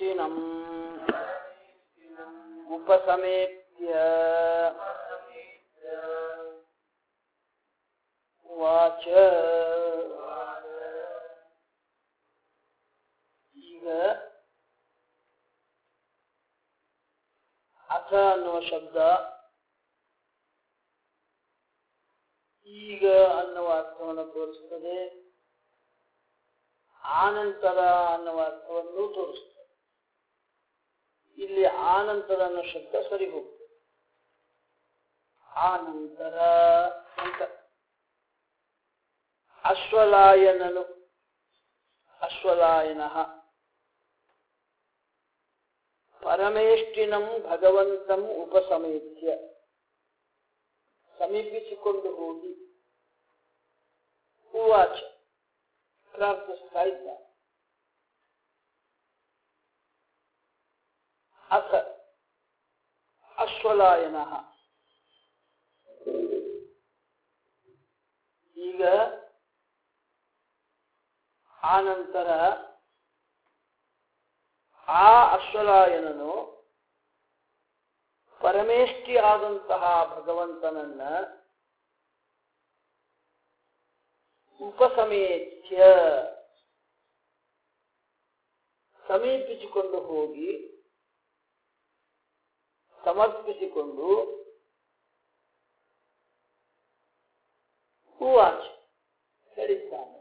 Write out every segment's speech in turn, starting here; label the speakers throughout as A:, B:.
A: परमेष्टिनम् उपसमेत्य ವಾಚ ಈಗ ಅಥ ಅನ್ನುವ ಶಬ್ದ ಈಗ ಅನ್ನುವ ಅರ್ಥವನ್ನು ತೋರಿಸುತ್ತದೆ ಆನಂತರ ಅನ್ನುವ ಅರ್ಥವನ್ನು ತೋರಿಸುತ್ತದೆ ಇಲ್ಲಿ ಆನಂತರ ಅನ್ನೋ ಶಬ್ದ ಸರಿ ಹೋಗ್ತದೆ ಆನಂತರ ಅಂತ ಅಶ್ವಲಾಯನನು ಅಶ್ವಲಾಯನ ಪರಮೇಷ್ಟಿನಂ ಭಗವಂತಂ ಉಪಸಮೇತ್ಯ ಸಮೀಪಿಸಿಕೊಂಡು ಹೋಗಿ ಉವಾಚ ಪ್ರಾರ್ಥಿಸ್ತಾ ಇದ್ದ ಅಥ ಅಶ್ವಲಾಯನ ಈಗ ಆನಂತರ ಆ ಅಶ್ವಲಾಯನನು ಪರಮೇಷ್ಠಿ ಆದಂತಹ ಭಗವಂತನನ್ನ ಉಪಸಮೇತ್ಯ ಸಮೀಪಿಸಿಕೊಂಡು ಹೋಗಿ ಸಮರ್ಪಿಸಿಕೊಂಡು ಹೂವಾಚ ಹೇಳಿದ್ದಾನೆ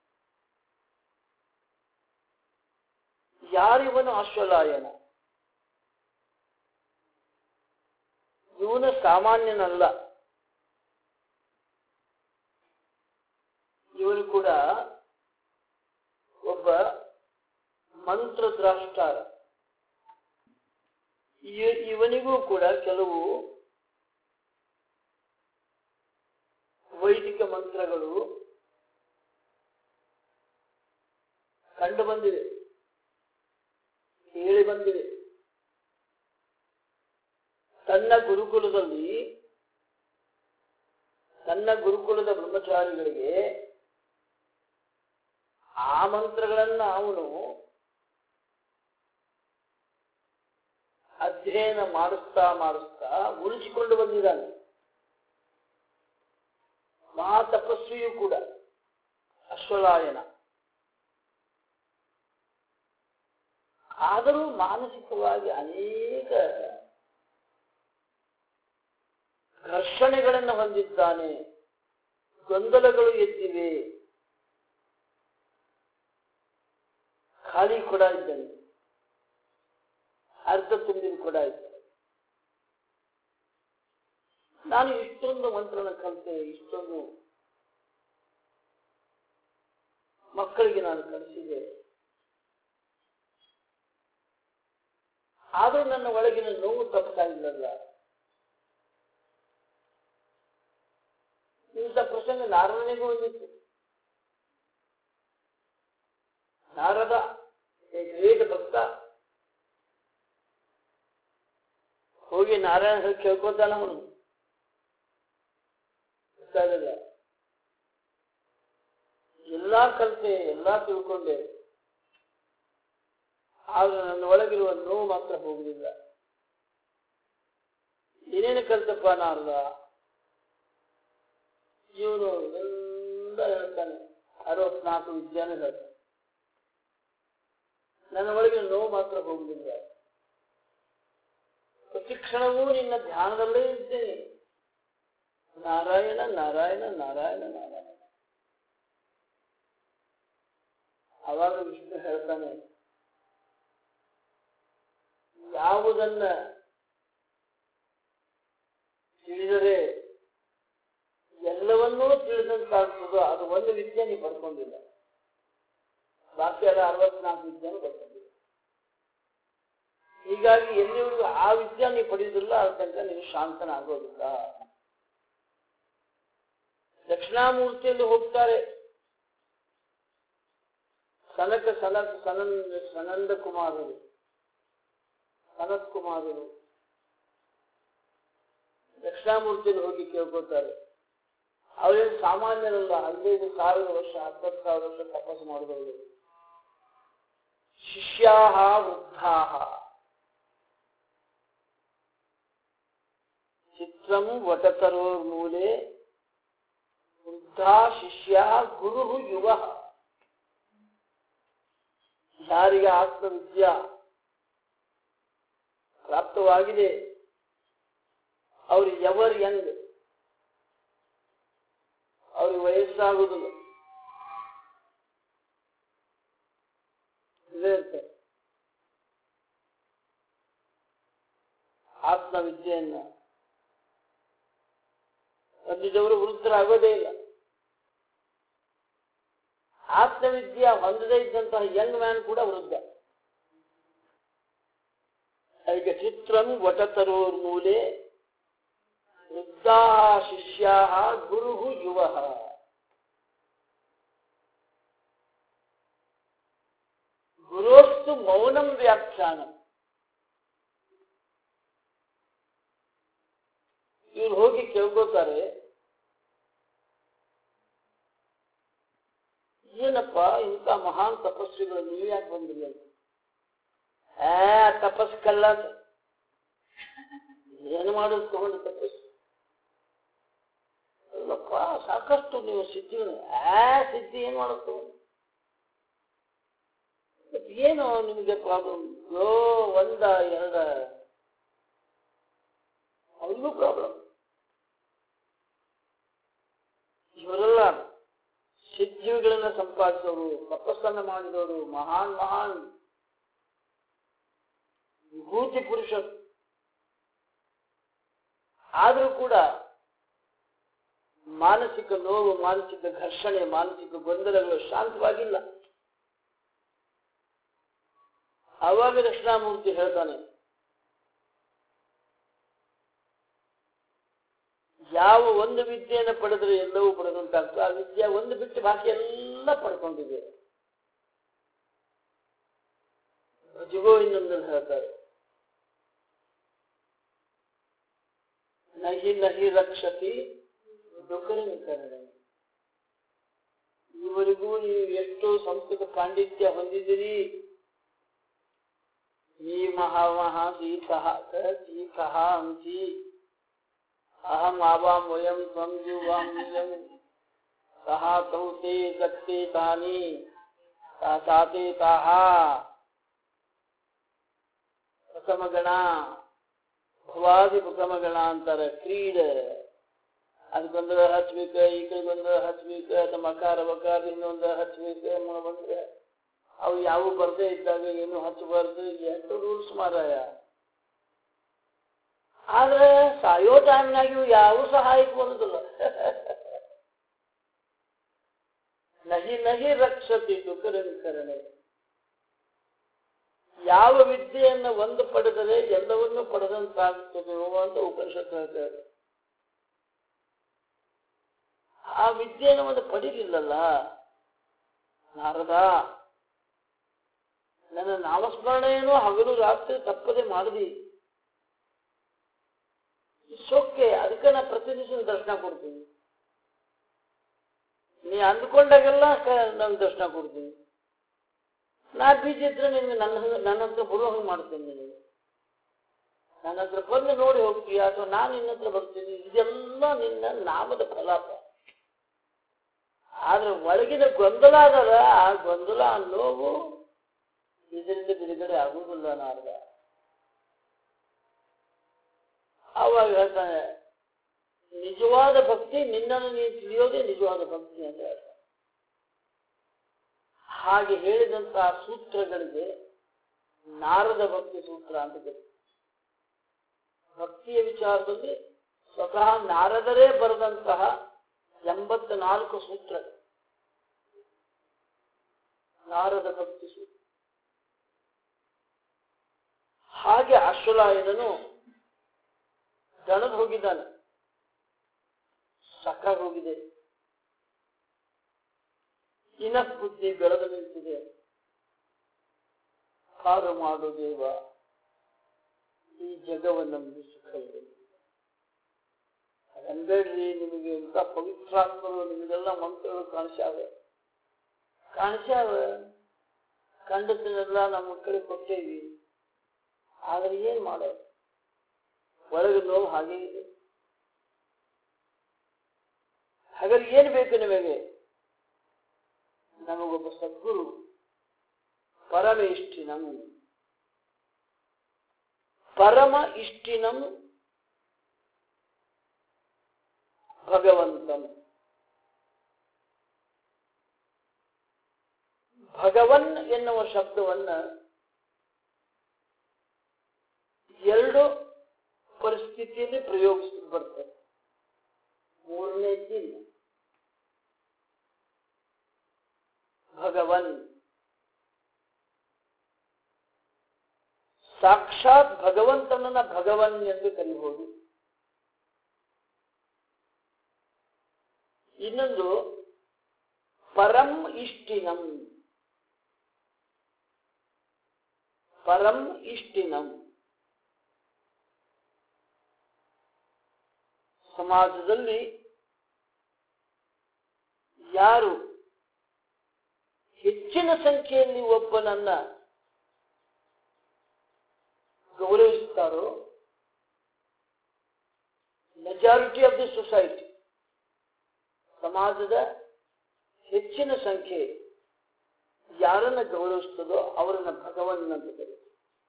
A: ಯಾರಿವನು ಅಶ್ವಲಾಯನ ಇವನು ಸಾಮಾನ್ಯನಲ್ಲ ಇವನು ಕೂಡ ಒಬ್ಬ ಮಂತ್ರದ್ರಾಷ್ಟಾರ ಇವನಿಗೂ ಕೂಡ ಕೆಲವು ವೈದಿಕ ಮಂತ್ರಗಳು ಕಂಡು ಬಂದಿವೆ ಹೇಳಿ ಬಂದಿದೆ ತನ್ನ ಗುರುಕುಲದಲ್ಲಿ ತನ್ನ ಗುರುಕುಲದ ಬ್ರಹ್ಮಚಾರಿಗಳಿಗೆ ಆ ಮಂತ್ರಗಳನ್ನ ಅವನು ಅಧ್ಯಯನ ಮಾಡಿಸ್ತಾ ಮಾಡಿಸ್ತಾ ಉಳಿಸಿಕೊಂಡು ಬಂದಿದ್ದಾನೆ ಮಹಾ ತಪಸ್ವಿಯೂ ಕೂಡ ಅಶ್ವಲಾಯನ ಆದರೂ ಮಾನಸಿಕವಾಗಿ ಅನೇಕ ಘರ್ಷಣೆಗಳನ್ನು ಹೊಂದಿದ್ದಾನೆ ಗೊಂದಲಗಳು ಎದ್ದಿವೆ ಖಾಲಿ ಕೂಡ ಇದ್ದಾನೆ ಅರ್ಧ ತುಂಬಿದ ಕೂಡ ಇದ್ದಾನೆ ನಾನು ಇಷ್ಟೊಂದು ಮಂತ್ರನ ಕಲಿತೆ ಇಷ್ಟೊಂದು ಮಕ್ಕಳಿಗೆ ನಾನು ಕಲಿಸಿದೆ ಆದರೂ ನನ್ನ ಒಳಗಿನ ನೋವು ತಪ್ತಾ ಇಲ್ಲಲ್ಲ ಇಂಥ ಪ್ರಸಂಗ ನಾರದನಿಗೂ ಬಂದಿತ್ತು ನಾರದ ಗ್ರೇಟ್ ಭಕ್ತ ಹೋಗಿ ನಾರಾಯಣ ಹೇಳಿ ಕೇಳ್ಕೊತಾನ ಅವನು ಗೊತ್ತಾಗಲ್ಲ ಎಲ್ಲಾ ಕಲಿತೆ ಎಲ್ಲಾ ತಿಳ್ಕೊಂಡೆ ಆದ್ರೆ ನನ್ನ ಒಳಗಿರುವ ನೋವು ಮಾತ್ರ ಹೋಗುದಿಲ್ಲ ಏನೇನು ಕಲ್ತಪ್ಪ ನಾರದ ಇವನು ಎಲ್ಲ ಹೇಳ್ತಾನೆ ಅರವತ್ನಾಲ್ಕು ವಿಜ್ಞಾನ ಹೇಳ್ತಾನೆ ನನ್ನ ಒಳಗಿನ ನೋವು ಮಾತ್ರ ಹೋಗುದಿಲ್ಲ ಪ್ರತಿ ಕ್ಷಣವೂ ನಿನ್ನ ಧ್ಯಾನದಲ್ಲೇ ಇದ್ದೇನೆ ನಾರಾಯಣ ನಾರಾಯಣ ನಾರಾಯಣ ನಾರಾಯಣ ಅವಾಗ ವಿಷ್ಣು ಹೇಳ್ತಾನೆ ಯಾವುದನ್ನ ತಿಳಿದರೆ ಎಲ್ಲವನ್ನೂ ತಿಳಿದಂತಾಗ್ತದೋ ಅದು ಒಂದು ವಿದ್ಯೆ ನೀವು ಪಡ್ಕೊಂಡಿಲ್ಲ ಬಾಕಿ ಎಲ್ಲ ಅರವತ್ನಾಲ್ಕು ವಿದ್ಯೆನೂ ಪಡ್ಕೊಂಡಿಲ್ಲ ಹೀಗಾಗಿ ಎಲ್ಲಿವರೆಗೂ ಆ ವಿದ್ಯೆ ನೀವು ಪಡೆಯುವುದಿಲ್ಲ ಅದ ತನಕ ನೀವು ಶಾಂತನಾಗೋದಿಲ್ಲ ದಕ್ಷಿಣಾಮೂರ್ತಿಯಲ್ಲಿ ಹೋಗ್ತಾರೆ ಸನಕ ಸನಕ ಸನಂದ ಸನಂದ ಕುಮಾರರು ಸನತ್ ಕುಮಾರರು ದಕ್ಷಿಣಾಮೂರ್ತಿಯಲ್ಲಿ ಹೋಗಿ ಕೇಳ್ಕೊತಾರೆ ಅವರೇನು ಸಾಮಾನ್ಯರಲ್ಲ ಹದಿನೈದು ಸಾವಿರ ವರ್ಷ ಹತ್ತತ್ತು ಸಾವಿರ ವರ್ಷ ತಪಸ್ಸು ಮಾಡಿದವರು ಶಿಷ್ಯಾ ವೃದ್ಧ ವೃದ್ಧಾಹ ಚಿತ್ರಂ ವಟತರೋರ್ಮೂಲೆ ವೃದ್ಧಾ ಶಿಷ್ಯ ಗುರು ಯುವ ಯಾರಿಗೆ ಆತ್ಮವಿದ್ಯಾ ಪ್ರಾಪ್ತವಾಗಿದೆ ಅವರು ಎವರ್ ಯಂಗ್ ಅವ್ರಿಗೆ ವಯಸ್ಸಾಗುವುದಿಲ್ಲ ಇದೇ ಇರ್ತಾರೆ ಆತ್ಮವಿದ್ಯೆಯನ್ನ ಹೊಂದಿದವರು ವೃದ್ಧರಾಗೋದೇ ಇಲ್ಲ ಆತ್ಮವಿದ್ಯೆ ಹೊಂದದೇ ಇದ್ದಂತಹ ಯಂಗ್ ಮ್ಯಾನ್ ಕೂಡ ವೃದ್ಧ ಅದಕ್ಕೆ ಚಿತ್ರಂ ವಟತರೋರ್ಮೂಲೆ ವೃದ್ಧಾ ಶಿಷ್ಯಾ ಗುರು ಯುವ ಗುರೋಸ್ತು ಮೌನಂ ವ್ಯಾಖ್ಯಾನಂ ಇವ್ರು ಹೋಗಿ ಕೇಳ್ಕೋತಾರೆ ಏನಪ್ಪ ಇಂಥ ಮಹಾನ್ ತಪಸ್ವಿಗಳು ನೀವು ಯಾಕೆ ಬಂದಿಲ್ಲ ಆ ತಪಸ್ಕಲ್ಲ ಅಂತ. ಏನು ಮಾಡೋದು ತಗೊಂಡು ತಪಸ್ಸು ಅಲ್ಲಪ್ಪ ಸಾಕಷ್ಟು ನೀವು ಸಿದ್ಧಿಗಳು ಆ ಸಿದ್ಧಿ ಏನ್ ಮಾಡೋದು ತಗೊಂಡು ಮತ್ತ್ ಏನು ನಿಮಗೆ ಪ್ರಾಬ್ಲಮ್ ಯೋ ಒಂದ ಎರಡ ಅವ್ರಿಗೂ ಪ್ರಾಬ್ಲಮ್ ಇವರೆಲ್ಲ ಸಿದ್ಧಿಗಳನ್ನ ಸಂಪಾದಿಸೋರು ತಪಸ್ಸನ್ನ ಮಾಡಿದವರು ಮಹಾನ್ ಮಹಾನ್ ವಿಭೂತಿ ಪುರುಷರು ಆದರೂ ಕೂಡ ಮಾನಸಿಕ ನೋವು ಮಾನಸಿಕ ಘರ್ಷಣೆ ಮಾನಸಿಕ ಗೊಂದಲಗಳು ಶಾಂತವಾಗಿಲ್ಲ ಆವಾಗ ದಕ್ಷಿಣಾಮೂರ್ತಿ ಹೇಳ್ತಾನೆ ಯಾವ ಒಂದು ವಿದ್ಯೆಯನ್ನು ಪಡೆದ್ರೆ ಎಲ್ಲವೂ ಪಡೆದಂತಾಗ್ತದೆ ಆ ವಿದ್ಯೆ ಒಂದು ಬಿಟ್ಟು ಬಾಕಿ ಎಲ್ಲ ಪಡ್ಕೊಂಡಿದೆ ಭಜಗೋ ಇನ್ನೊಂದನ್ನು ಹೇಳ್ತಾರೆ ನಹಿ ನಹಿ ರಕ್ಷತಿ ದುಃಖರೇ ಇವರಿಗೂ ನೀವು ಎಷ್ಟು ಸಂಸ್ಕೃತ ಪಾಂಡಿತ್ಯ ಹೊಂದಿದ್ದೀರಿ ಈ ಮಹಾಮಹ ಸೀತಃ ಸೀತಃ ಅಂಸಿ ಅಹಂ ಆವಾಂ ವಯಂ ತ್ವಂ ಜೀವಾಂ ವಯಂ ಸಹ ತೌ ತೇ ದತ್ತೆ ತಾನಿ ತಾತೆ ತಾಹ ಪ್ರಥಮಗಣ ಭವಾದಿ ಪ್ರಥಮಗಣ ಅಂತಾರೆ ಕ್ರೀಡ ಅದಕ್ಕೊಂದು ಹಚ್ಬೇಕು ಈ ಕಡೆ ಬಂದು ಹಚ್ಬೇಕು ಅಥವಾ ಮಕಾರ ಬಕಾರ ಇನ್ನೊಂದು ಹಚ್ಬೇಕು ಮ- ಬಂದ್ರೆ ಅವು ಯಾವ ಬರ್ದೇ ಇದ್ದಾಗ ಏನು ಹಚ್ಚಬಾರ್ದು ಎಷ್ಟು ರೂಲ್ಸ್ ಮಾರಾಯ ಆದ್ರೆ ಸಾಯೋ ಟೈಮ್ನಾಗಿಯೂ ಯಾವ ಸಹಾಯಕ್ಕೆ ಬರುದಿಲ್ಲ ನಹಿ ನಹಿ ರಕ್ಷತಿ ದುಃಖರಣೆ ಯಾವ ವಿದ್ಯೆಯನ್ನು ಒಂದು ಪಡೆದರೆ ಎಲ್ಲವನ್ನೂ ಪಡೆದಂತಾಗುತ್ತದೆ ಅಂತ ಉಪನಿಷತ್ ಹೇಳ್ತಾರೆ ಆ ವಿದ್ಯೆಯನ್ನು ಒಂದು ಪಡೀಲಿಲ್ಲಲ್ಲ ನಾರದ ನನ್ನ ನಾಮಸ್ಮರಣೆಯನ್ನು ಹಗಲು ರಾತ್ರಿ ತಪ್ಪದೆ ಮಾಡಿದಿ ಸೊಕ್ಕೆ ಅದಕ್ಕೆ ನಾ ಪ್ರತಿದಿವಸ ದರ್ಶನ ಕೊಡ್ತೀನಿ ನೀ ಅಂದ್ಕೊಂಡಾಗೆಲ್ಲ ನಾನು ದರ್ಶನ ಕೊಡ್ತೀನಿ ನಾ ಬೀಜ ಇದ್ರೆ ನಿನ್ಗೆ ನನ್ನ ಹತ್ರ- ನನ್ನ ಹತ್ರ ಬರೋ ಹಂಗೆ ಮಾಡ್ತೀನಿ ನಿನಗೆ ನನ್ನ ಹತ್ರ ಬಂದು ನೋಡಿ ಹೋಗ್ತೀಯ ಅಥವಾ ನಾನು ನಿನ್ನ ಹತ್ರ ಬರ್ತೀನಿ ಇದೆಲ್ಲ ನಿನ್ನ ನಾಮದ ಫಲಾಪ ಆದ್ರೆ ಒಳಗಿನ ಗೊಂದಲ ಅದಲ್ಲ ಆ ಗೊಂದಲ ಆ ನೋವು ಇದರಿಂದ ಬಿಡುಗಡೆ ಆಗುವುದಿಲ್ಲ ನಾರ್ಗ ಆವಾಗ ಹೇಳ್ತಾನೆ ನಿಜವಾದ ಭಕ್ತಿ ನಿನ್ನನ್ನು ನೀನು ತಿಳಿಯೋದೇ ನಿಜವಾದ ಭಕ್ತಿ ಅಂತ ಹೇಳ್ತಾನೆ ಹಾಗೆ ಹೇಳಿದಂತಹ ಸೂತ್ರಗಳಿಗೆ ನಾರದ ಭಕ್ತಿ ಸೂತ್ರ ಅಂತ ಕರೀತಾರೆ ಭಕ್ತಿಯ ವಿಚಾರದಲ್ಲಿ ಸ್ವತಃ ನಾರದರೇ ಬರೆದಂತಹ ಎಂಬತ್ತ ನಾಲ್ಕು ಸೂತ್ರ ನಾರದ ಭಕ್ತಿ ಸೂತ್ರ ಹಾಗೆ ಅಶ್ವಲಾಯನನು ದಣದ್ ಹೋಗಿದ್ದಾನೆ ಸಕ್ಕಾಗಿ ಹೋಗಿದೆ ಇನ ಬುದ್ಧಿ ಬೆಳೆದು ನಿಂತಿದೆ ಕಾರು ಮಾಡು ದೇವ ಈ ಜಗವನ್ನು ಸುಖವಿದೆ ಅನ್ಬೇಡ್ರಿ ನಿಮಗೆ ಇಂಥ ಪವಿತ್ರಾತ್ಮರು ನಿಮಗೆಲ್ಲ ಮಂತ್ರಗಳು ಕಾಣಿಸ್ಯಾವೆ ಕಾಣಿಸ್ಯಾವ ಕಂಡದನ್ನೆಲ್ಲ ನಮ್ಮ ಮಕ್ಕಳಿಗೆ ಕೊಟ್ಟೇವಿ ಆದರೆ ಏನ್ ಮಾಡೋದು ಒಳಗೆ ನೋವು ಹಾಗೆ ಇದೆ ಹಾಗಾದ್ರೆ ಏನು ಬೇಕು ನಿಮಗೆ ನಮಗೊಬ್ಬ ಸದ್ಗುರು ಪರಮ ಇಷ್ಟಿನಂ ಪರಮ ಇಷ್ಟಿನಂ ಭಗವಂತಂ ಭಗವನ್ ಎನ್ನುವ ಶಬ್ದವನ್ನ ಎರಡು ಪರಿಸ್ಥಿತಿಯಲ್ಲಿ ಪ್ರಯೋಗಿಸಿ ಬರ್ತದೆ ಮೂರನೇದಿಲ್ಲ ಭಗವನ್ ಸಾಕ್ಷಾತ್ ಭಗವಂತನನ್ನ ಭಗವನ್ ಎಂದು ಕರೀಬಹುದು ಇನ್ನೊಂದು ಪರಂ ಇಷ್ಟಿನಂ ಪರಂ ಇಷ್ಟಿನಂ ಸಮಾಜದಲ್ಲಿ ಯಾರು ಹೆಚ್ಚಿನ ಸಂಖ್ಯೆಯಲ್ಲಿ ಒಬ್ಬನನ್ನ ಗೌರವಿಸುತ್ತಾರೋ ಮೆಜಾರಿಟಿ ಆಫ್ ದಿ ಸೊಸೈಟಿ ಸಮಾಜದ ಹೆಚ್ಚಿನ ಸಂಖ್ಯೆ ಯಾರನ್ನ ಗೌರವಿಸ್ತದೋ ಅವರನ್ನ ಭಗವನ್ ಅಂತ ಕರೀತಾರೆ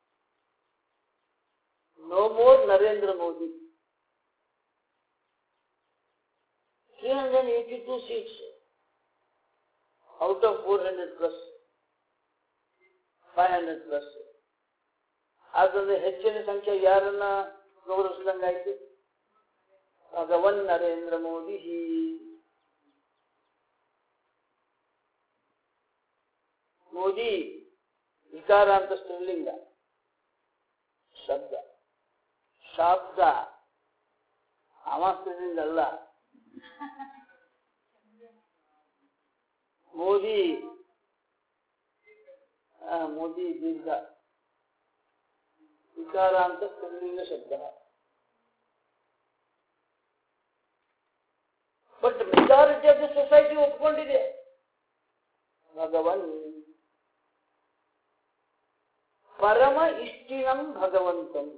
A: no more Narendra Modi three hundred eighty two seats out of four hundred plus five hundred plus ಆದ್ರೆ ಹೆಚ್ಚಿನ ಸಂಖ್ಯೆ ಯಾರನ್ನ ಗೌರವಿಸಿದಂಗಾಯ್ತು ಭಗವನ್ ನರೇಂದ್ರ ಮೋದಿ ಮೋದಿ ವಿಕಾರ ಅಂತ ಸ್ತ್ರೀಲಿಂಗ ಶಬ್ದ ಶಬ್ದ ಅವ ಸ್ತ್ರೀಲಿಂಗ ಅಲ್ಲ ಮೋದಿ ಆ, ಮೋದಿ ದೀರ್ಘ ವಿಕಾರ ಅಂತ ಸ್ತ್ರೀಲಿಂಗ ಶಬ್ದ but majority of the society ಒಪ್ಕೊಂಡಿದೆ ಭಗವನ್ ಪರಮ ಇಷ್ಟಿನಂ ಭಗವಂತಂ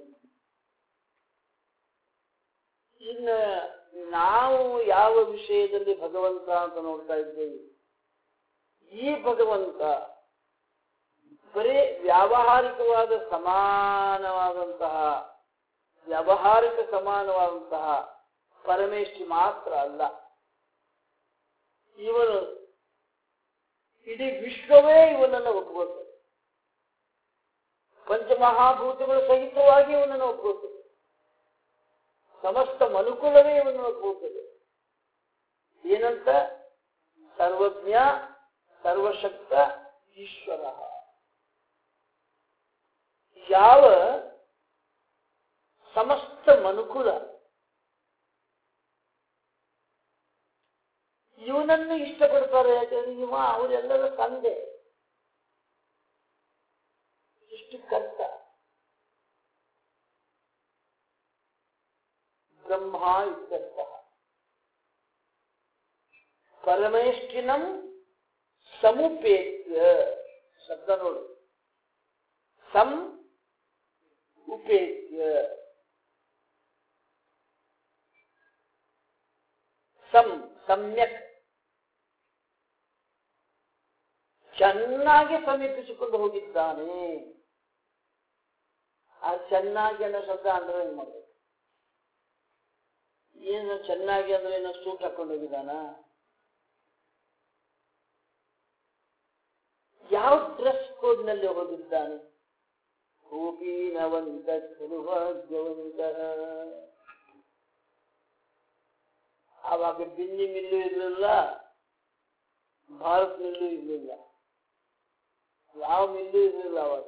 A: ಇನ್ನು ನಾವು ಯಾವ ವಿಷಯದಲ್ಲಿ ಭಗವಂತ ಅಂತ ನೋಡ್ತಾ ಇದ್ದೇವೆ ಈ ಭಗವಂತ ಬರೀ ವ್ಯಾವಹಾರಿಕವಾದ ಸಮಾನವಾದಂತಹ ವ್ಯಾವಹಾರಿಕ ಸಮಾನವಾದಂತಹ ಪರಮೇಷ್ಠಿ ಮಾತ್ರ ಅಲ್ಲ ಇವನು ಇಡೀ ವಿಶ್ವವೇ ಇವನನ್ನು ಒಪ್ಪಿಕೊಳ್ತದೆ ಪಂಚಮಹಾಭೂತಗಳು ಸಹಿತವಾಗಿ ಇವನನ್ನು ಒಪ್ಪಿಕೊಳ್ತದೆ ಸಮಸ್ತ ಮನುಕುಲವೇ ಇವನನ್ನು ಒಪ್ಪಿಕೊಳ್ತದೆ ಏನಂತ ಸರ್ವಜ್ಞ ಸರ್ವಶಕ್ತ ಈಶ್ವರ ಯಾವ ಸಮಸ್ತ ಮನುಕುಲ ಇವನನ್ನು ಇಷ್ಟಪಡ್ತಾರೆ ಯಾಕಂದ್ರೆ ಇವ ಅವರೆಲ್ಲರ ತಂದೆ ಸೃಷ್ಟಿಕರ್ತ ಬ್ರಹ್ಮ ಇತ್ಯರ್ಥ ಪರಮೇಷ್ಠಿನಂ ಸಮುಪೇತ್ಯ ಶಬ್ದ ನೋಡು ಸಂ ಉಪೇತ್ಯ ಸಂ ಸಮ್ಯಕ್ ಚೆನ್ನಾಗಿ ಸಮೀಪಿಸಿಕೊಂಡು ಹೋಗಿದ್ದಾನೆ ಆ ಚೆನ್ನಾಗಿ ಅನ್ನೋ ಶಬ್ದ ಅಂದ್ರೆ ಏನ್ ಮಾಡ್ಬೇಕು ಏನು ಚೆನ್ನಾಗಿ ಅಂದ್ರೆ ಏನೋ ಸೂಟ್ ಹಾಕೊಂಡು ಹೋಗಿದ್ದಾನ ಯಾವ ಡ್ರೆಸ್ ಕೋಡ್ ನಲ್ಲಿ ಹೋಗಿದ್ದಾನೆ ಹೂಪೀನವಂತ ಖರುಭಾಗ್ಯವಂತ ಆವಾಗ ಬಿನ್ನಿ ಮಿಲ್ಲು ಇರಲಿಲ್ಲ ಭಾರತ್ ಮಿಲ್ಲು ಇರಲಿಲ್ಲ ಯಾವ ಮಿಲ್ಲು ಇರಲಿಲ್ಲ ಅವಾಗ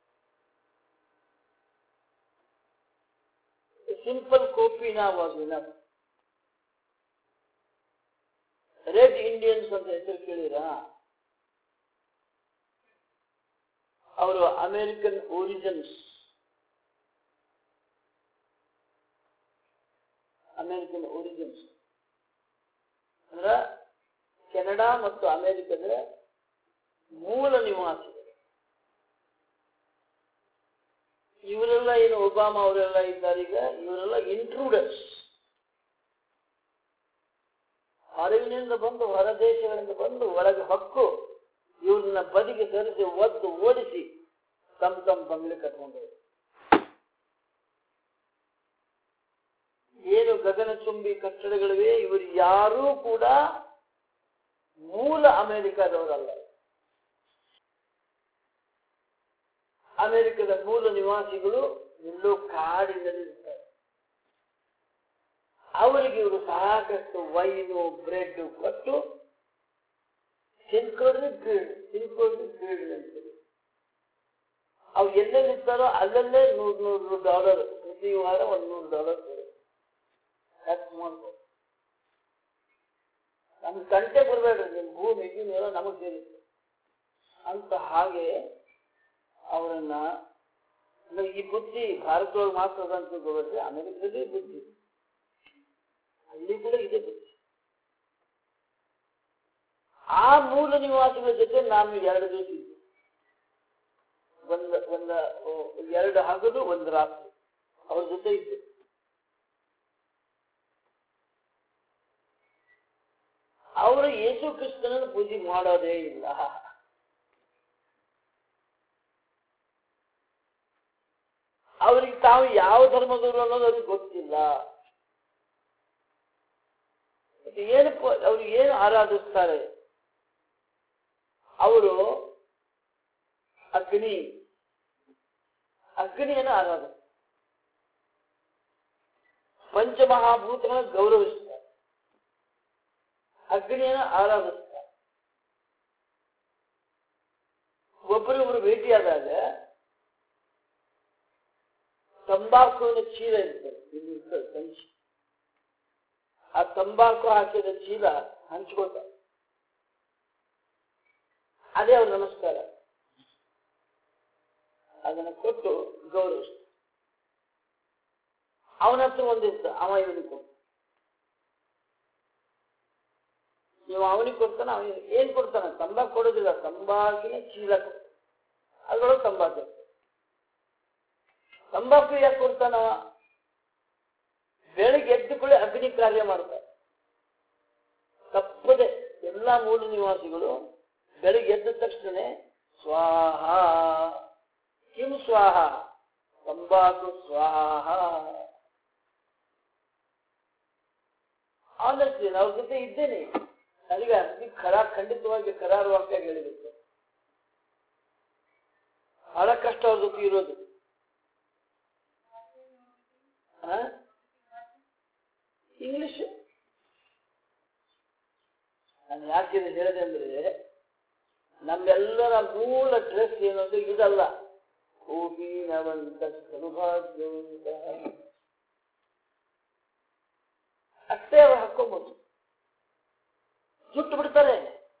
A: ಸಿಂಪಲ್ ಕೋಪಿನ ವಾಸ್ ಇನಫ್ ರೆಡ್ ಇಂಡಿಯನ್ಸ್ ಅಂತ ಹೆಸರು ಕೇಳಿರಾ ಅವರು ಅಮೆರಿಕನ್ ಒರಿಜಿನ್ಸ್ ಅಮೆರಿಕನ್ ಒರಿಜಿನ್ಸ್ ಅಂದ್ರ ಕೆನಡಾ ಮತ್ತು ಅಮೆರಿಕದ ಮೂಲ ನಿವಾಸಿಗಳು ಇವರೆಲ್ಲ ಏನು ಒಬಾಮಾ ಅವರೆಲ್ಲ ಇದ್ದಾರೆ ಈಗ ಇವರೆಲ್ಲ ಇಂಟ್ರೂಡರ್ಸ್ ಹೊರಗಿನಿಂದ ಬಂದು ಹೊರ ದೇಶಗಳಿಂದ ಬಂದು ಒಳಗೆ ಹಕ್ಕು ಇವ್ರನ್ನ ಬದಿಗೆ ಸರಿಸಿ ಒದ್ದು ಓಡಿಸಿ ತಮ್ಮ ತಮ್ಮ ಬಂಗ್ಲೆ ಕಟ್ಕೊಂಡು ಹೋದ್ರು. ಏನು ಗಗನಚುಂಬಿ ಕಟ್ಟಡಗಳಿವೆ ಇವರು ಯಾರೂ ಕೂಡ ಮೂಲ ಅಮೆರಿಕದವರಲ್ಲ ಅಮೆರಿಕದ ಮೂಲ ನಿವಾಸಿಗಳು ಎಲ್ಲೋ ಕಾಡಿನಲ್ಲಿರ್ತಾರೆ ಅವರಿಗೆ ಇವರು ಸಾಕಷ್ಟು ವೈನು ಬ್ರೆಡ್ ಕೊಟ್ಟು ತಿನ್ಕೊಡ್ರಿ ಬೀಳ್ ತಿನ್ಕೊಡ್ರಿ ಬೀಳ್ ಅಂತೇಳಿ ಅವು ಎಲ್ಲೆಲ್ಲಿ ಇರ್ತಾರೋ ಅಲ್ಲಲ್ಲೇ ನೂರ್ ನೂರು ಡಾಲರ್ ಪ್ರತಿ ವಾರ ಒಂದ್ ನೂರು ಡಾಲರ್ ಕೊಡು ಖರ್ಚು ಮಾಡ್ಬೋದು ನಮ್ಗೆ ಕಂಟೆ ಬರ್ಬೇಡ್ರಿ ನಿಮ್ ಭೂಮಿ ಗೀಮಿ ನಮಗ್ ಸೇರಿತ್ತು ಅಂತ ಹಾಗೆ ಅವರನ್ನ ಅಂದ್ರೆ ಈ ಬುದ್ಧಿ ಭಾರತದೊಳಗೆ ಮಾತ್ರ ಅದ ಅಂತ ತಿಳ್ಕೊಬೇಡ್ರಿ ಅಮೆರಿಕದಲ್ಲಿ ಈ ಬುದ್ಧಿ ಅಲ್ಲಿ ಕೂಡ ಇದೆ ಬುದ್ಧಿ ಆ ಮೂಲ ನಿವಾಸಿಗಳ ಜೊತೆ ನಾನು ಎರಡು ದಿವಸ ಇದ್ದೆ ಒಂದ ಒಂದ ಓ, ಎರಡು ಹಗಲು ಒಂದು ರಾತ್ರಿ ಅವ್ರ ಜೊತೆ ಇದ್ದೆ ಅವರು ಯೇಸು ಕ್ರಿಸ್ತನನ್ನು ಪೂಜೆ ಮಾಡೋದೇ ಇಲ್ಲ ಅವ್ರಿಗೆ ತಾವು ಯಾವ ಧರ್ಮದವರು ಅನ್ನೋದು ಅವ್ರಿಗೆ ಗೊತ್ತಿಲ್ಲ ಮತ್ತೆ ಏನು ಪ- ಅವ್ರಿಗೆ ಏನು ಆರಾಧಿಸ್ತಾರೆ ಅವರು ಅಗ್ನಿ ಅಗ್ನಿಯನ್ನು ಆರಾಧಿಸ್ತಾರೆ ಪಂಚಮಹಾಭೂತಗಳನ್ನು ಗೌರವಿಸ್ತಾರೆ ಅಗ್ನಿಯನ್ನು ಆರಾಧಿಸ್ತಾರೆ ಒಬ್ಬರಿಗೊಬ್ರು ಭೇಟಿಯಾದಾಗ ತಂಬಾಕುವಿನ ಚೀಲ ಇರ್ತದೆ ಇಲ್ಲಿ ಇರ್ತದೆ ಸಂಚಿ ಆ ತಂಬಾಕು ಹಾಕಿದ ಚೀಲ ಹಂಚ್ಕೋತಾರೆ ಅದೇ ಅವ್ರ ನಮಸ್ಕಾರ ಅದನ್ನ ಕೊಟ್ಟು ಗೌರವಿಸ್ತಾರೆ ಅವನ ಹತ್ರ ಒಂದಿತ್ತು ಅವ ಇವನಿಗೆ ಕೊಡ್ತಾನೆ ನೀವು ಅವನಿಗೆ ಕೊಡ್ತಾನೆ ಅವನಿಗೆ ಏನ್ ಕೊಡ್ತಾನೆ ತಂಬಾಕು ಕೊಡೋದಿಲ್ಲ ತಂಬಾಕಿನ ಚೀಲ ಕೊಡ್ತಾನೆ ಅದ್ರೊಳಗೆ ತಂಬಾಕು ಇರ್ತದೆ. ತಂಬಾಕು ಯಾಕೆ ಕೊಡ್ತಾನವ ಬೆಳಿಗ್ಗೆ ಎದ್ದು ಕೂಡ ಅಗ್ನಿ ಕಾರ್ಯ ಮಾಡ್ತಾರೆ ತಪ್ಪದೆ ಎಲ್ಲಾ ಮೂಲ ನಿವಾಸಿಗಳು ಬೆಳಿಗ್ಗೆ ಎದ್ದ ತಕ್ಷಣ ಸ್ವಾಹ ಕಿಂ ಸ್ವಾಹ ತಂಬಾಕು ಸ್ವಾಹ ಆನೆಸ್ಟ್ಲಿ ಅವ್ರ ಜೊತೆ ಇದ್ದೇನೆ ನನಗೆ ಅತಿ ಖರಾ ಖಂಡಿತವಾಗಿ ಕರಾರು ವಾಕ್ಯ ಹೇಳಿರುತ್ತೆ ಬಹಳ ಕಷ್ಟ ಅವ್ರ ಜೊತೆ ಇರೋದು ಇಂಗ್ಲಿಷ್ ನಾನು ಯಾಕೆ ಇದು ಹೇಳಿದೆ ಅಂದ್ರೆ ನಮ್ಮೆಲ್ಲರ ಮೂಲ ಡ್ರೆಸ್ ಏನಂದ್ರೆ ಇದಲ್ಲ ಹೂವಿನವಂತ ಸೌಭಾಗ್ಯವಂತ ಅಷ್ಟೇ ಅವ್ರು ಹಾಕೊಂಬೋದು ಜುಟ್ಟು ಬಿಡ್ತಾರೆ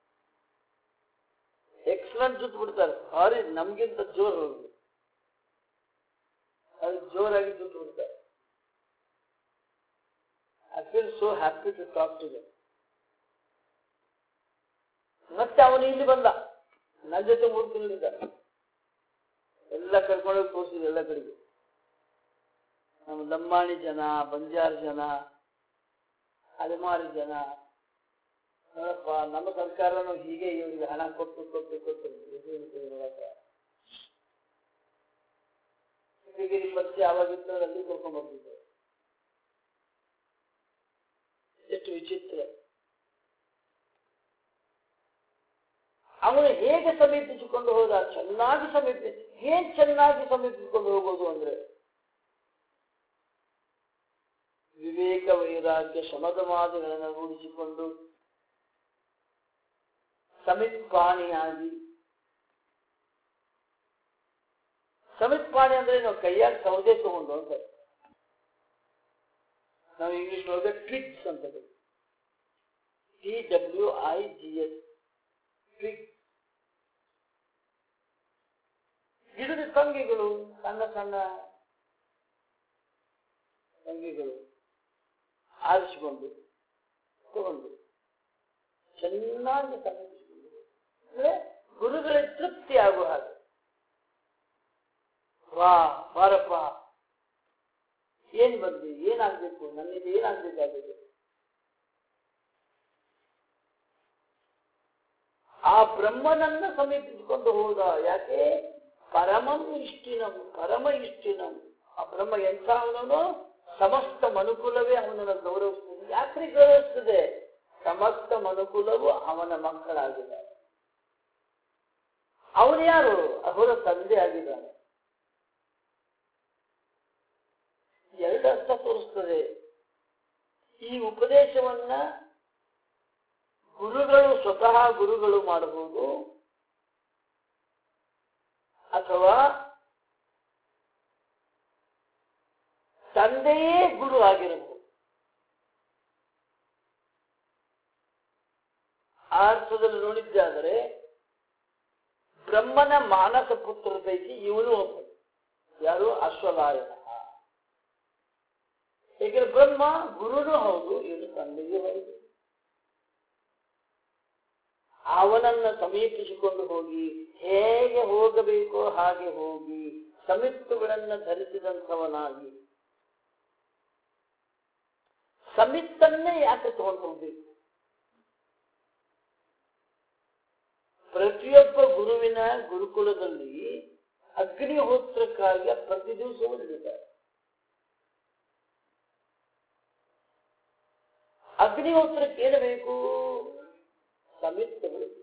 A: ಎಕ್ಸಲೆಂಟ್ ಜುಟ್ಟು ಬಿಡ್ತಾರೆ ಸಾರಿ ನಮ್ಗಿಂತ ಜೋರ್ ಅವ್ರದ್ದು ಅದು ಜೋರಾಗಿ ಜುಟ್ಟು ಬಿಡ್ತಾರೆ I feel so happy to talk to them ಮತ್ತೆ ಅವನು ಇಲ್ಲಿ ಬಂದ ನನ್ನ ಜೊತೆ ಮೂರು ತಿಂಗಳಿದ್ದ ಎಲ್ಲ ಕರ್ಕೊಂಡೋಗಿ ತೋರಿಸಿದ್ರು ಎಲ್ಲ ಕಡೆಗೆ ನಮ್ಮ ಲಂಬಾಣಿ ಜನ ಬಂಜಾರ್ ಜನ ಅಲೆಮಾರಿ ಜನ ನೋಡಪ್ಪ ನಮ್ಮ ಸರ್ಕಾರನು ಹೀಗೆ ಇವರಿಗೆ ಹಣ ಕೊಟ್ಟು ಕೊಟ್ಟು ಕೊಟ್ಟು ಡಿಗ್ರಿ ಪರಿಚಯ ಆವಾಗಿತ್ತು ಅಲ್ಲಿ ಕರ್ಕೊಂಡ್ ಬರ್ತಿದ್ದೆ ಎಷ್ಟು ವಿಚಿತ್ರ ಅವನು ಹೇಗೆ ಸಮೀಪಿಸಿಕೊಂಡು ಹೋದ ಚೆನ್ನಾಗಿ ಸಮೀಪಿಸಿ ಏನ್ ಚೆನ್ನಾಗಿ ಸಮೀಪಿಸಿಕೊಂಡು ಹೋಗೋದು ಅಂದ್ರೆ ವಿವೇಕ ವೈರಾಗ್ಯ ಶಮದಮಾದಿಗಳನ್ನು ರೂಢಿಸಿಕೊಂಡು ಸಮಿತ್ಪಾಣಿಯಾಗಿ ಸಮಿತ್ಪಾಣಿ ಅಂದ್ರೆ ನಾವು ಕೈಯಾಗಿ ಸೌದೆ ತಗೊಂಡು ಅಂತ ನಾವು ಇಂಗ್ಲಿಷ್ ಒಳಗೆ ಟ್ವಿಗ್ಸ್ ಅಂತ T W I G S twig ಗಿಡದ ತಂಗಿಗಳು ಸಣ್ಣ ಸಣ್ಣ ತಂಗಿಗಳು ಆರಿಸಿಕೊಂಡು ತಗೊಂಡು ಚೆನ್ನಾಗಿ ಸಮೀಪಿಸಿಕೊಂಡು ಅಂದ್ರೆ ಗುರುಗಳಿಗೆ ತೃಪ್ತಿ ಆಗುವ ಹಾಗೆ ವಾ ಬಾರಪ್ಪ ಏನ್ ಬಂದಿ ಏನಾಗ್ಬೇಕು ನನ್ನಿಂದ ಏನಾಗ್ಬೇಕಾಗಿದೆ ಆ ಬ್ರಹ್ಮನನ್ನ ಸಮೀಪಿಸಿಕೊಂಡು ಹೋದ ಯಾಕೆ ಪರಮಂ ಇಷ್ಟಿನಂ ಪರಮ ಇಷ್ಟಿನಂ ಆ ಬ್ರಹ್ಮ ಎಂಥ ಅವನವನು ಸಮಸ್ತ ಮನುಕುಲವೇ ಅವನನ್ನು ಗೌರವಿಸ್ತದೆ ಯಾಕ್ರಿ ಗೌರವಿಸ್ತದೆ ಸಮಸ್ತ ಮನುಕುಲವು ಅವನ ಮಕ್ಕಳಾಗಿದ್ದಾರೆ ಅವನು ಯಾರು ಅವರ ತಂದೆ ಆಗಿದ್ದಾನೆ ಎರಡು ಅರ್ಥ ತೋರಿಸ್ತದೆ ಈ ಉಪದೇಶವನ್ನ ಗುರುಗಳು ಸ್ವತಃ ಗುರುಗಳು ಮಾಡಬಹುದು ಅಥವಾ ತಂದೆಯೇ ಗುರು ಆಗಿರಬಹುದು ಆ ಅರ್ಥದಲ್ಲಿ ನೋಡಿದ್ದಾದರೆ ಬ್ರಹ್ಮನ ಮಾನಸ ಪುತ್ರರ ಪೈಕಿ ಇವನು ಒಬ್ಬ ಯಾರು ಅಶ್ವಲಾಯನ ಏಕೆಂದ್ರೆ ಬ್ರಹ್ಮ ಗುರುನೂ ಹೌದು ಇವನು ತಂದೆಯೂ ಹೌದು ಅವನನ್ನ ಸಮೀಪಿಸಿಕೊಂಡು ಹೋಗಿ ಹೇಗೆ ಹೋಗಬೇಕೋ ಹಾಗೆ ಹೋಗಿ ಸಮಿತ್ತುಗಳನ್ನ ಧರಿಸಿದಂಥವನಾಗಿ ಸಮಿತ್ತನ್ನೇ ಯಾಕೆ ತಗೊಂಡು ಹೋಗ್ಬೇಕು ಪ್ರತಿಯೊಬ್ಬ ಗುರುವಿನ ಗುರುಕುಲದಲ್ಲಿ ಅಗ್ನಿಹೋತ್ರ ಕಾರ್ಯ ಪ್ರತಿ ದಿವಸವೂ ನಡೀತಾರೆ ಅಗ್ನಿಹೋತ್ರಕ್ಕೆ ಏನು ಬೇಕು ಸಮಿತ್ತಗಳು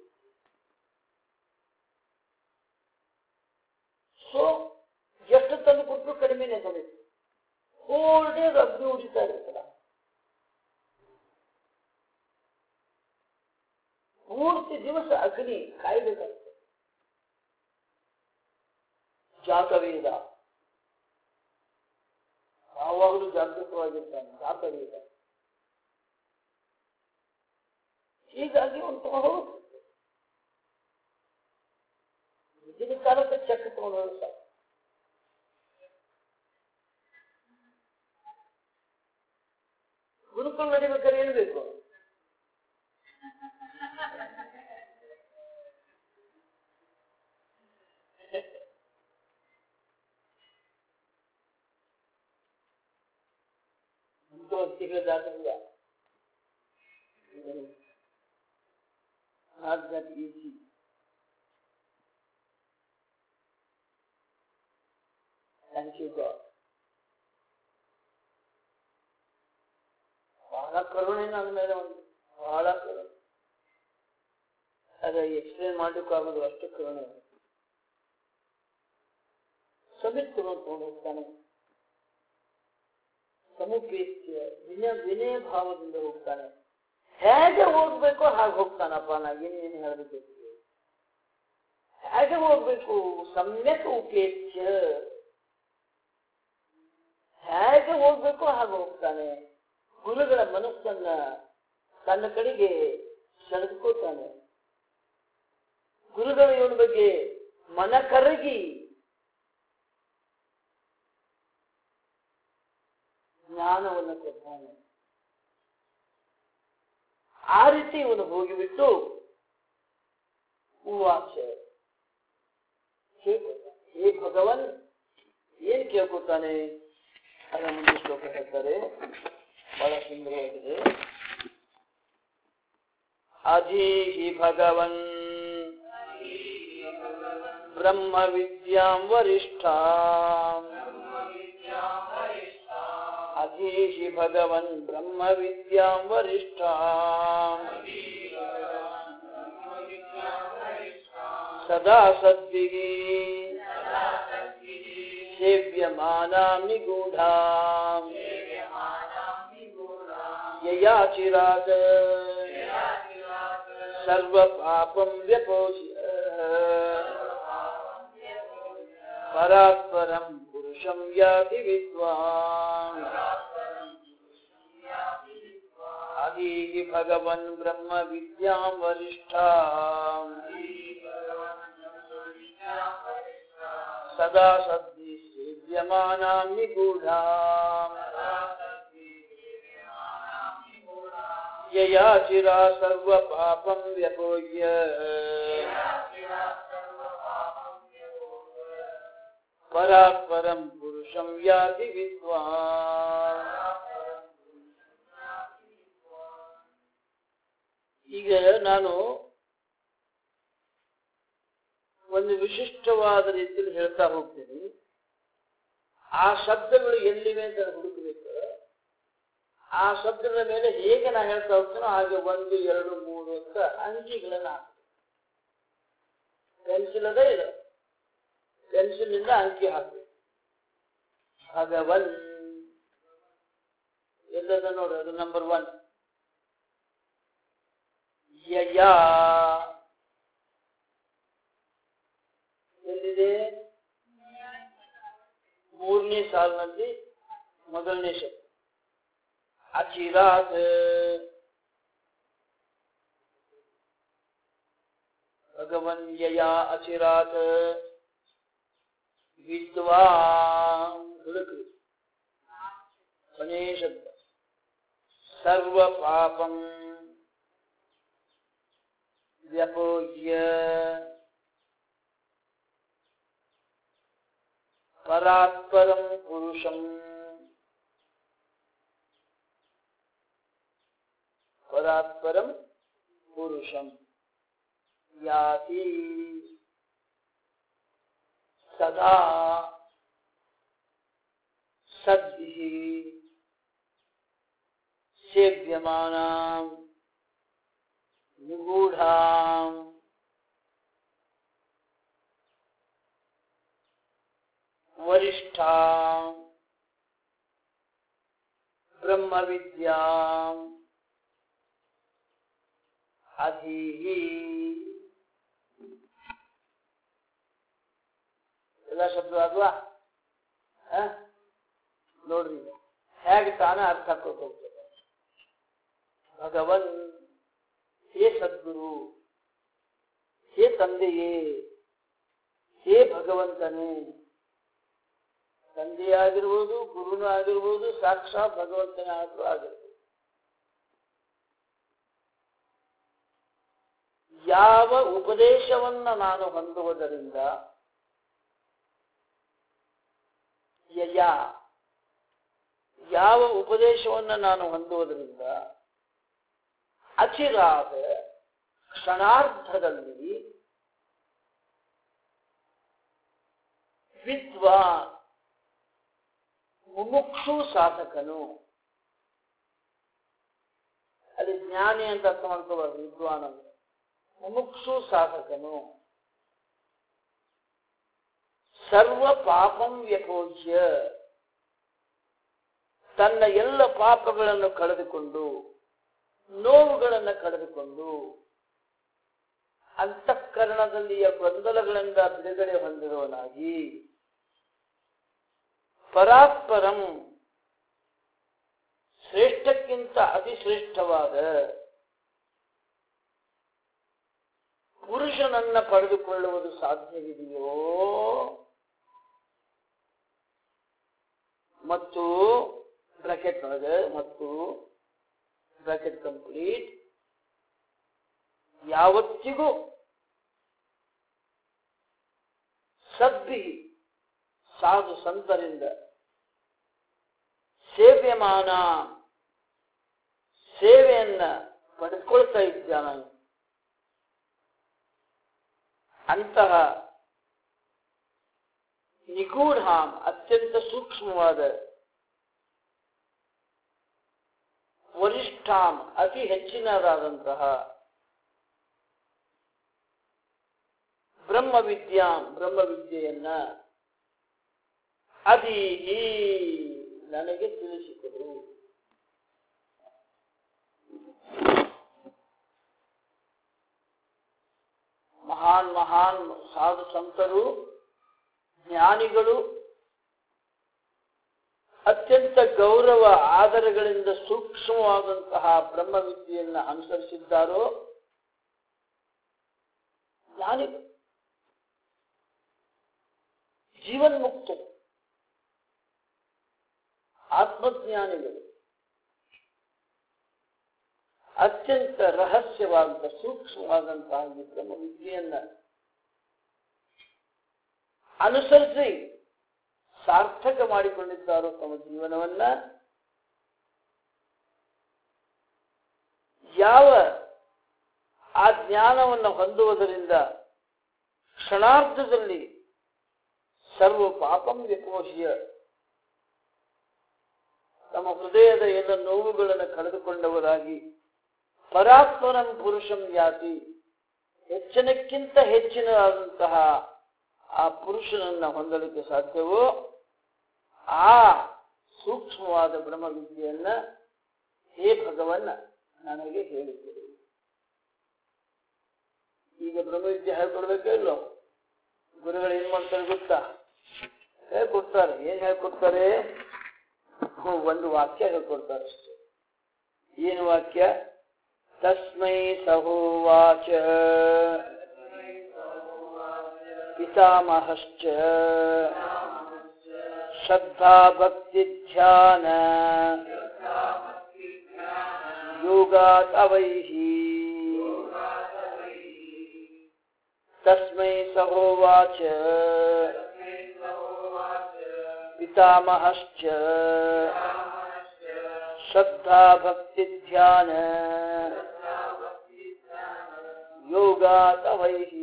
A: ಸೊ ಎಷ್ಟು ತಂದು ಕೊಟ್ಟರು ಕಡಿಮೆನೆ ಸಮಿತ್ತು ಹೋಲ್ ಡೇ ಅಗ್ನಿ ಉಡಿತಾ ಇರುತ್ತಲ್ಲ ಪೂರ್ತಿ ದಿವಸ ಅಗ್ನಿ ಕಾಯ್ಬೇಕಾಗ್ತದೆ ಜಾತವೇದ ಯಾವಾಗಲೂ ಜಾಗೃತವಾಗಿರ್ತಾನೆ ಜಾತವೇದ ಹೀಗಾಗಿ ಒಂದು ತಗೊಂಡು ಹೋಗುತ್ತೆ ಇದರ ಕಾಲಕ್ಕೆ ಚೆಕ್ ತಗೊಂಡು ಹೋಗಿ ಸಾಕು ಗುರುಕುಲ ನಡಿಬೇಕಾದ್ರೆ ಏನು ಬೇಕು ಒಂದು ತಿಂಗಳು ದಾಟಿಲ್ಲ not that easy. Thank you, God. ಬಹಳ ಕರುಣೆ ನನ್ನ ಮೇಲೆ ಒಂದು ಬಹಳ ಕರುಣೆ ಅದ ಎಕ್ಸ್ಪ್ಲೇನ್ ಮಾಡ್ಲಿಕ್ಕಾಗೋದು ಅಷ್ಟು ಕರುಣೆ ಸಮಿತ್ ತಗೊಂಡು ಹೋಗ್ತಾನೆ ಸಮುಪೇತ್ಯ ವಿನಯ ವಿನಯ ಭಾವದಿಂದ ಹೋಗ್ತಾನೆ ಹೇಗೆ ಹೋಗ್ಬೇಕೋ ಹಾಗೆ ಹೋಗ್ತಾನಪ್ಪ ನಾ ಏನೇನು ಹೇಳಬೇಕು ಹೇಗೆ ಹೋಗ್ಬೇಕು ಸಮ್ಯಕ್ ಉಪೇಕ್ಷ ಹೇಗೆ ಹೋಗ್ಬೇಕೋ ಹಾಗೆ ಹೋಗ್ತಾನೆ ಗುರುಗಳ ಮನಸ್ಸನ್ನ ತನ್ನ ಕಡೆಗೆ ಸೆಳೆದುಕೋತಾನೆ ಗುರುಗಳ ಇವನ ಬಗ್ಗೆ ಮನ ಕರಗಿ ಜ್ಞಾನವನ್ನು ಕೊಡ್ತಾನೆ ಆ ರೀತಿ ಇವನು ಹೋಗಿಬಿಟ್ಟು ಉವಾಚ ಹೇ ಭಗವನ್ ಏನ್ ಕೇಳ್ಕೊತಾನೆ ಅದರ ಮುಂದೆ ಶ್ಲೋಕ ಹೇಳ್ತಾರೆ ಬಹಳ ಸುಂದರವಾಗಿದೆ ಅಧೀಹಿ ಭಗವನ್ ಬ್ರಹ್ಮ ವಿದ್ಯಾಂ ವರಿಷ್ಠಾಂ ಅಧೀಹಿ ಭಗವನ್ ಬ್ರಹ್ಮ ವಿದ್ಯಾಂ ವರಿಷ್ಠಾಂ ಸದಾ ಸದ್ಭಿಃ ಸೇವ್ಯಮಾನಾಂ ನಿಗೂಢಾಂ ಯಯಾ ಚಿರಾತ್ ಸರ್ವಪಾಪಂ ವ್ಯಪೋಚ್ಯ ಪರಾತ್ಪರಂ ಪುರುಷಂ ಯಾತಿ ವಿದ್ವಾನ್ ಅಧೀಹಿ ಭಗವನ್ ಬ್ರಹ್ಮ ವಿದ್ಯಾಂ ವರಿಷ್ಠಾಂ ಸದಾ ಸದ್ದಿ ಸೇವ್ಯಮಾನಾಂ ನಿಗೂಢಾಂ ಯಯಾ ಚಿರಾ ಸರ್ವ ಪಾಪಂ ವ್ಯಪೋಯ್ಯ ಪರಾತ್ಪರಂ ಪುರುಷಂ ಯಾತಿ ವಿದ್ವಾನ್ ಈಗ ನಾನು ಒಂದು ವಿಶಿಷ್ಟವಾದ ರೀತಿಯಲ್ಲಿ ಹೇಳ್ತಾ ಹೋಗ್ತೀನಿ ಆ ಶಬ್ದಗಳು ಎಲ್ಲಿವೆ ಅಂತ ಹುಡುಕಬೇಕು ಆ ಶಬ್ದಗಳ ಮೇಲೆ ಹೇಗೆ ನಾ ಹೇಳ್ತಾ ಹೋಗ್ತೀನೋ ಹಾಗೆ ಒಂದು ಎರಡು ಮೂರು ಅಂತ ಅಂಕಿಗಳನ್ನ ಹಾಕ್ತೀನಿ ಪೆನ್ಸಿಲ್ ಅದೇ ಇಲ್ಲ ಪೆನ್ಸಿಲ್ ಇಂದ ಅಂಕಿ ಹಾಕ್ಬೇಕು ಭಗವನ್ ಎಲ್ಲದ ನೋಡಿ ಅದು ನಂಬರ್ ಒನ್ ಯಯ ಎಲ್ಲಿದೆ ಮೂರನೇ ಸಾಲಿನಲ್ಲಿ ಮೊದಲನೇ ಶಬ್ದ ಅಚಿರಾತ್ ಭಗವನ್ ಯಯ ಅಚಿರಾತ್ ವಿದ್ವಾನ್ ಹುಡುಕ್ರಿ ಕೊನೆಯ ಶಬ್ದ ಸರ್ವ ಪಾಪಂ ವ್ಯಪೋಜ್ಯ ಪರಾತ್ಪರಂ ಪುರುಷಂ ಪರಾತ್ಪರಂ ಪುರುಷಂ ಯಾತಿ ಸದಾ ಸದ್ಭಿः ಸೇವ್ಯಮಾನಾಂ ನಿಗೂಢಾಂ वरिष्ठां ब्रह्मविद्याम् ಅಧೀಃ ಎಲ್ಲ ಶಬ್ದ ಅಲ್ವಾ ಆ? ನೋಡ್ರಿ ಈಗ. ಹೇಗೆ ತಾನೇ ಅರ್ಥ ಹಾಕೋತ ಹೋಗ್ತದೆ ಭಗವನ್ ಹೇ ಸದ್ಗುರು ಹೇ ತಂದೆಯೇ ಹೇ ಭಗವಂತನೇ ತಂದೆಯಾಗಿರ್ಬೋದು ಗುರುನೂ ಆಗಿರ್ಬೋದು ಸಾಕ್ಷಾತ್ ಭಗವಂತನೇ ಆದ್ರೂ ಆಗಿರ್ಬೋದು ಯಾವ ಉಪದೇಶವನ್ನ ನಾನು ಹೊಂದುವುದರಿಂದ ಯಯ ಯಾವ ಉಪದೇಶವನ್ನ ನಾನು ಹೊಂದುವುದರಿಂದ ಅಚಿರಾದ ಕ್ಷಣಾರ್ಧದಲ್ಲಿ ವಿದ್ವಾನ್ ಮುಮುಕ್ಷು ಸಾಧಕನು ಅಲ್ಲಿ ಜ್ಞಾನಿ ಅಂತ ಅರ್ಥ ಮಾಡ್ಕೋಬಾರ್ದು ವಿದ್ವಾನ್ ಅಂದ್ರೆ ಮುಮುಕ್ಷು ಸಾಧಕನು ಸರ್ವ ಪಾಪಂ ವ್ಯಪೋಜ್ಯ ತನ್ನ ಎಲ್ಲ ಪಾಪಗಳನ್ನು ಕಳೆದುಕೊಂಡು ನೋವುಗಳನ್ನು ಕಳೆದುಕೊಂಡು ಅಂತಃಕರಣದಲ್ಲಿಯ ಗೊಂದಲಗಳಿಂದ ಬಿಡುಗಡೆ ಹೊಂದಿರುವನಾಗಿ ಪರಾತ್ಪರಂ ಶ್ರೇಷ್ಠಕ್ಕಿಂತ ಅತಿ ಶ್ರೇಷ್ಠವಾದ ಪುರುಷನನ್ನ ಪಡೆದುಕೊಳ್ಳುವುದು ಸಾಧ್ಯವಿದೆಯೋ ಮತ್ತು ಬ್ರಾಕೆಟ್ ಒಳಗೆ ಮತ್ತು ಬ್ರಾಕೆಟ್ ಕಂಪ್ಲೀಟ್ ಯಾವತ್ತಿಗೂ ಸದ್ದಿ ಸಾಧು ಸಂತರಿಂದ ಸೇವ್ಯಮಾನ ಸೇವೆಯನ್ನ ಪಡೆದುಕೊಳ್ತಾ ಇದ್ದಾನ ಅಂತಹ ನಿಗೂಢಾಂ ಅತ್ಯಂತ ಸೂಕ್ಷ್ಮವಾದ ವರಿಷ್ಠಾಂ ಅತಿ ಹೆಚ್ಚಿನದಾದಂತಹ ಬ್ರಹ್ಮವಿದ್ಯಾಂ ಬ್ರಹ್ಮವಿದ್ಯೆಯನ್ನ ಅದೀಹಿ ನನಗೆ ತಿಳಿಸಿಕೊಡು ಮಹಾನ್ ಮಹಾನ್ ಸಾಧು ಸಂತರು ಜ್ಞಾನಿಗಳು ಅತ್ಯಂತ ಗೌರವ ಆದರಗಳಿಂದ ಸೂಕ್ಷ್ಮವಾದಂತಹ ಬ್ರಹ್ಮವಿದ್ಯೆಯನ್ನ ಅನುಸರಿಸಿದ್ದಾರೋ ಜ್ಞಾನಿಗಳು ಜೀವನ್ಮುಕ್ತರು ಆತ್ಮಜ್ಞಾನಿಗಳು ಅತ್ಯಂತ ರಹಸ್ಯವಾದಂತ ಸೂಕ್ಷ್ಮವಾದಂತಹ ಈ ಬ್ರಹ್ಮವಿದ್ಯೆಯನ್ನ ಅನುಸರಿಸಿ ಸಾರ್ಥಕ ಮಾಡಿಕೊಂಡಿದ್ದಾರೋ ತಮ್ಮ ಜೀವನವನ್ನ ಯಾವ ಆ ಜ್ಞಾನವನ್ನು ಹೊಂದುವುದರಿಂದ ಕ್ಷಣಾರ್ಧದಲ್ಲಿ ಸರ್ವ ಪಾಪಂ ವಿಪೋಷ್ಯ ತಮ್ಮ ಹೃದಯದ ಎಲ್ಲ ನೋವುಗಳನ್ನು ಕಳೆದುಕೊಂಡವರಾಗಿ ಪರಾತ್ಮನಂ ಪುರುಷಂ ಯಾತಿ ಹೆಚ್ಚಿನಕ್ಕಿಂತ ಹೆಚ್ಚಿನದಾದಂತಹ ಆ ಪುರುಷನನ್ನ ಹೊಂದಲಿಕ್ಕೆ ಸಾಧ್ಯವೋ ಆ ಸೂಕ್ಷ್ಮವಾದ ಬ್ರಹ್ಮವಿದ್ಯೆಯನ್ನ ಹೇ ಭಗವನ್ನ ನನಗೆ ಹೇಳಿಕೊಡು ಈಗ ಬ್ರಹ್ಮವಿದ್ಯೆ ಹೇಳ್ಕೊಡ್ಬೇಕೋ ಇಲ್ಲೋ ಗುರುಗಳು ಏನ್ ಮಾಡ್ತಾರೆ ಗೊತ್ತಾ ಹೇಳ್ಕೊಡ್ತಾರೆ ಏನ್ ಹೇಳ್ಕೊಡ್ತಾರೆ ಹ್ಮ್, ಒಂದು ವಾಕ್ಯ ಹೇಳ್ಕೊಡ್ತಾರೆ ಅಷ್ಟೇ ಏನು ವಾಕ್ಯ ತಸ್ಮೈ ಸಹೋವಾಚ ಪಿತಾಮಹಶ್ಚ ಶ್ರದ್ಧಾ ಭಕ್ತಿ ಧ್ಯಾನ ಯೋಗಾತ್ ಅವೈಹಿ ತಸ್ಮೈ ಸಹೋವಾಚ पितामहश्च श्रद्धा भक्ति ध्यान योगात वैः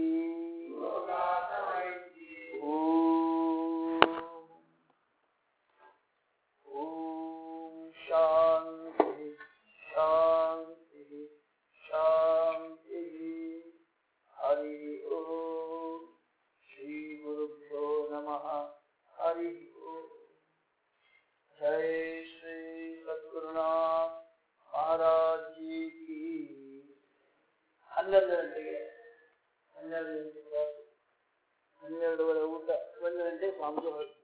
A: ॐ शान्तिः शान्तिः शान्तिः हरिः ॐ श्रीगुरुभ्यो नमः हरिः ॐ जय श्री सद्गुरुनाथ महाराज जी की ಹನ್ನೆರಡು ಗಂಟೆಗೆ ಹನ್ನೆರಡು ಗಂಟೆಗೆ ಹನ್ನೆರಡುವರೆ ಊಟ ಒಂದು ಗಂಟೆ ಸ್ವಾಮೀಜಿ ಹೊರಟು